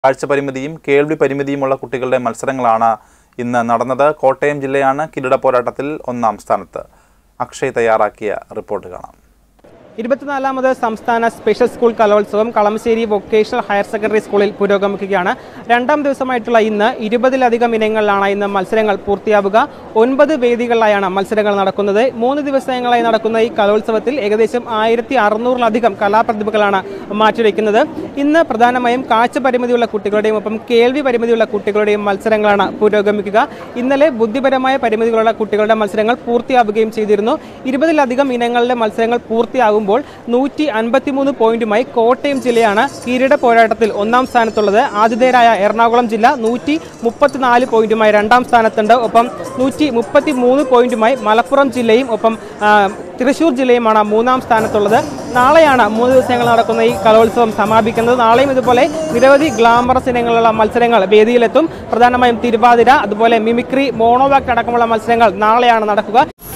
കാഴ്ച പരിമിതിയും കേൾവി പരിമിതിയുമുള്ള കുട്ടികളുടെ മത്സരങ്ങളാണ് ഇന്ന് നടന്നത് കോട്ടയം ജില്ലയാണ് കിരീട പോരാട്ടത്തിൽ ഒന്നാം സ്ഥാനത്ത് അക്ഷയ് തയ്യാറാക്കിയ റിപ്പോർട്ട് കാണാം ഇരുപത്തിനാലാമത് സംസ്ഥാന സ്പെഷ്യൽ സ്കൂൾ കലോത്സവം കളമശ്ശേരി വൊക്കേഷണൽ ഹയർ സെക്കൻഡറി സ്കൂളിൽ പുരോഗമിക്കുകയാണ് രണ്ടാം ദിവസമായിട്ടുള്ള ഇന്ന് ഇരുപതിലധികം ഇനങ്ങളിലാണ് ഇന്ന് മത്സരങ്ങൾ പൂർത്തിയാവുക ഒൻപത് വേദികളിലായാണ് മത്സരങ്ങൾ നടക്കുന്നത് മൂന്ന് ദിവസങ്ങളായി നടക്കുന്ന ഈ കലോത്സവത്തിൽ ഏകദേശം ആയിരത്തി അറുന്നൂറിലധികം കലാപ്രതിഭകളാണ് മാറ്റിവെക്കുന്നത് ഇന്ന് പ്രധാനമായും കാഴ്ച പരിമിതിയുള്ള കുട്ടികളുടെയും ഒപ്പം കേൾവി പരിമിതിയുള്ള കുട്ടികളുടെയും മത്സരങ്ങളാണ് പുരോഗമിക്കുക ഇന്നലെ ബുദ്ധിപരമായ പരിമിതികളുള്ള കുട്ടികളുടെ മത്സരങ്ങൾ പൂർത്തിയാവുകയും ചെയ്തിരുന്നു ഇരുപതിലധികം ഇനങ്ങളിലെ മത്സരങ്ങൾ പൂർത്തിയാകുമ്പോൾ നൂറ്റി അൻപത്തിമൂന്ന് പോയിന്റുമായി കോട്ടയം ജില്ലയാണ് കിരീട പോരാട്ടത്തിൽ ഒന്നാം സ്ഥാനത്തുള്ളത് ആതിഥേയരായ എറണാകുളം ജില്ല നൂറ്റി മുപ്പത്തിനാല് പോയിന്റുമായി രണ്ടാം സ്ഥാനത്തുണ്ട് ഒപ്പം നൂറ്റി മുപ്പത്തി മൂന്ന് പോയിന്റുമായി മലപ്പുറം ജില്ലയും ഒപ്പം ആ, തൃശൂർ ജില്ലയുമാണ് മൂന്നാം സ്ഥാനത്തുള്ളത് നാളെയാണ് മൂന്ന് ദിവസങ്ങൾ നടക്കുന്ന ഈ കലോത്സവം സമാപിക്കുന്നത് നാളെയും ഇതുപോലെ നിരവധി ഗ്ലാമറസ് ഇനങ്ങളുള്ള മത്സരങ്ങൾ വേദിയിലെത്തും പ്രധാനമായും തിരുവാതിര അതുപോലെ മിമിക്രി മോണോവാക്ട് അടക്കമുള്ള മത്സരങ്ങൾ നാളെയാണ് നടക്കുക